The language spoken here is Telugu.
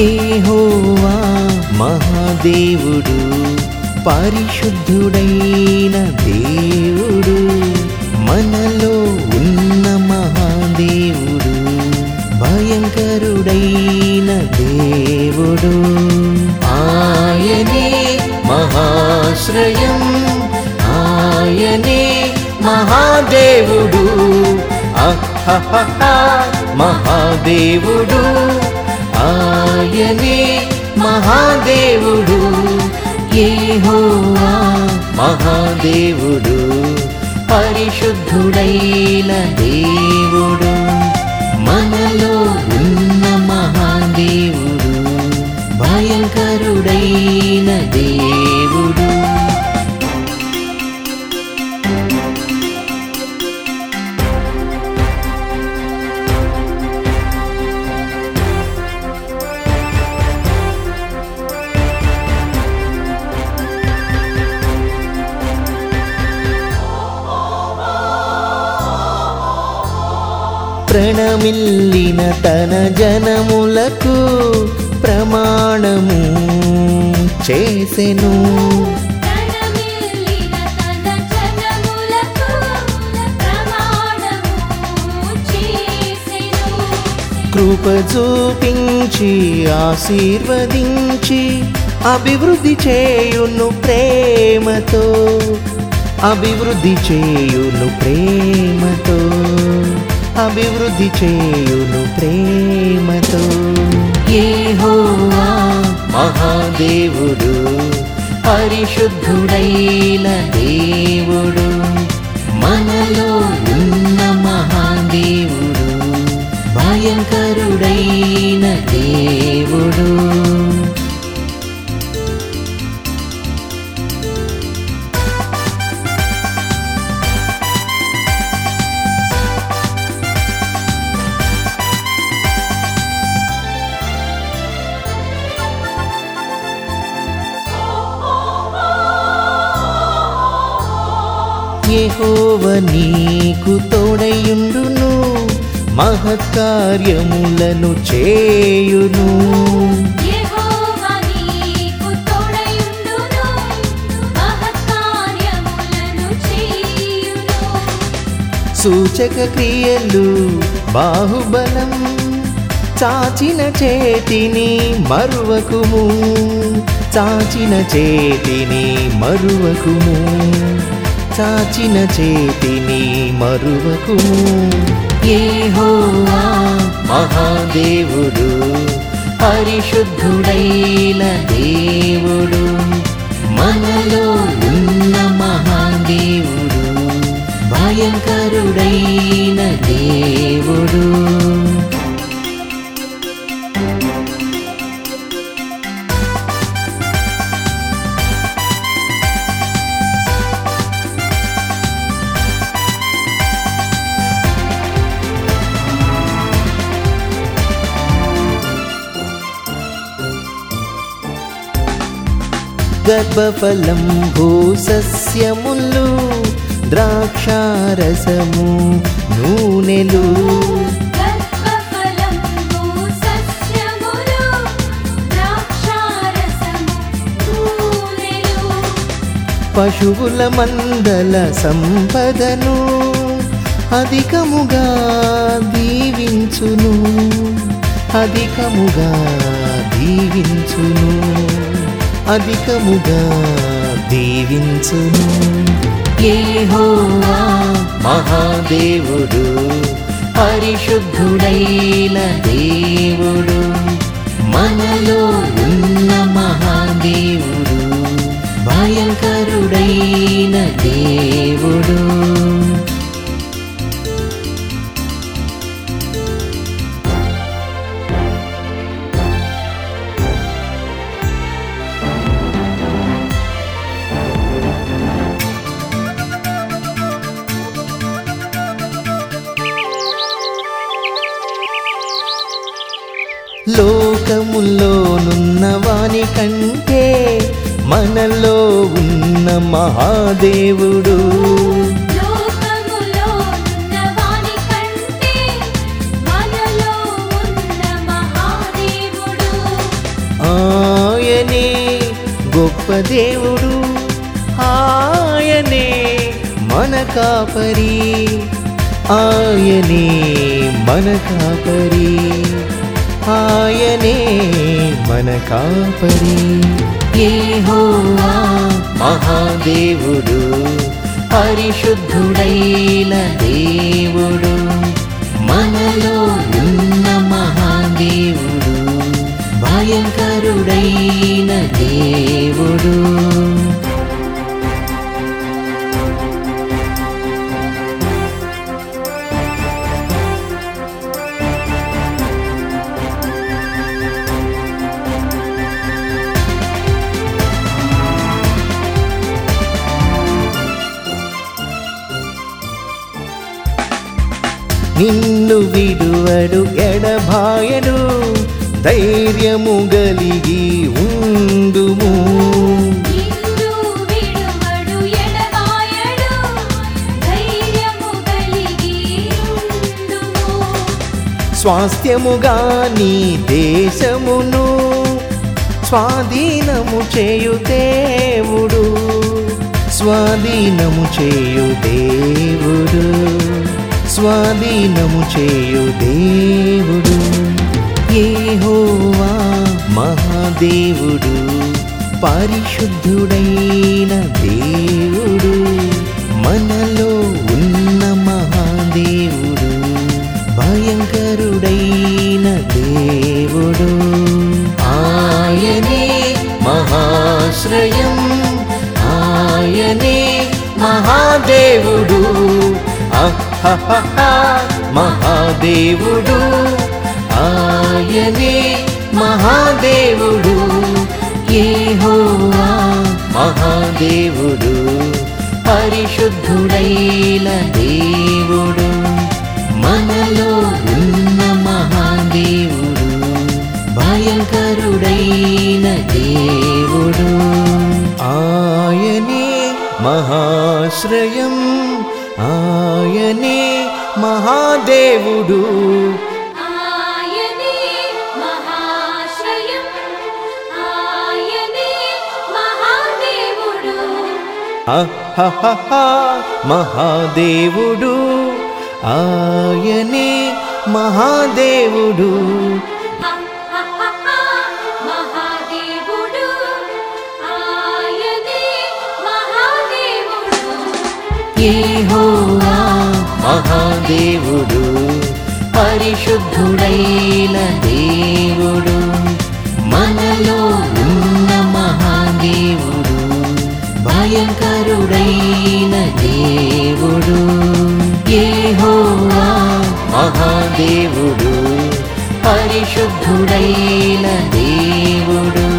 ఏహోవా మహాదేవుడు పరిశుద్ధుడైన దేవుడు మనలో ఉన్న మహాదేవుడు భయంకరుడైన దేవుడు ఆయనే మహాశ్రయం ఆయనే మహాదేవుడు అహహహ మహాదేవుడు ఆయనే మహాదేవుడు ఏహోవా మహాదేవుడు పరిశుద్ధుడైన దేవుడు మనలో ఉన్న మహాదేవుడు భయంకరుడైన దేవుడు ప్రణమిల్లిన తన జనములకు ప్రమాణము చేసెను ప్రణమిల్లిన తన జనములకు ప్రమాణము చేసెను. కృప చూపించి ఆశీర్వదించి అభివృద్ధి చేయును ప్రేమతో అభివృద్ధి చేయును ప్రేమతో అభివృద్ధి చేయును ప్రేమతో ఏహోవా మహాదేవుడు పరిశుద్ధుడైన దేవుడు మనలో ఉన్న మహాదేవుడు భయంకరుడైన దేవుడు యెహోవ నీకు తోడయుండును మహత్కార్యములను చేయును యెహోవా నీకు తోడయుండును, మహత్కార్యములను చేయును. సూచక క్రియలు బాహుబలం చాచిన చేతిని మరువకుము చాచిన చేతిని మరువకుము చాచిన చేతిని మరువకుము ఏహోవా మహాదేవుడు పరిశుద్ధుడైన దేవుడు మనలో ఉన్న మహాదేవుడు భయంకరుడైన దేవుడు గర్భఫలం భూసస్యములు ద్రాక్షారసము నూనెలు గర్భఫలంబు సస్యములు, ద్రాక్షారసము, నూనెలు. పశువుల మందల సంపదను అధికముగా దీవించును అధికముగా దీవించును అధికముగా దీవించును ఏహోవా మహాదేవుడు పరిశుద్ధుడైన దేవుడు మనలో ఉన్న మహాదేవుడు భయంకరుడైన దేవుడు లోకములోనున్న వాని కంటే మనలో ఉన్న మహాదేవుడు లోకములో ఉన్న వాని కంటే మనలో ఉన్న మహాదేవుడు దేవుడు ఆయనే మన కాపరి ఆయనే మన కాపరి ఆయనే మన కాపరి యెహోవా మహాదేవుడు పరిశుద్ధుడైన దేవుడు మనలో ఉన్న మహాదేవుడు భయంకరుడైన దేవుడు నిన్ను విడువడు ఎడబాయడు ధైర్యము గలిగి ఉండుము నిన్ను విడువడు ఎడబాయడు ధైర్యము కలిగి ఉండుము స్వాస్థ్యముగా నీ దేశమును స్వాధీనము చేయు దేవుడు స్వాధీనము చేయు దేవుడు స్వాధీనము చేయు దేవుడు యెహోవా మహాదేవుడు పరిశుద్ధుడైన దేవుడు మనలో ఉన్న మహాదేవుడు భయంకరుడైన దేవుడు ఆయనే మహాశ్రయం ఆయనే మహాదేవుడు అహహహ మహాదేవుడు ఆయనే మహాదేవుడు యెహోవా మహాదేవుడు పరిశుద్ధుడైన దేవుడు మనలో ఉన్న మహాదేవుడు భయంకరుడైన దేవుడు ఆయనే మహాశ్రయం ఆయనే మహాదేవుడు ఆయనే మహాశ్రయం ఆయనే మహాదేవుడు అహహహ మహాదేవుడు ఆయనే మహాదేవుడు అహహహ మహాదేవుడు ఆయనే మహాదేవుడు యెహోవా మహాదేవుడు పరిశుద్ధుడైన దేవుడు మనలో ఉన్న మహాదేవుడు భయంకరుడైన దేవుడు యెహోవా మహాదేవుడు పరిశుద్ధుడైన దేవుడు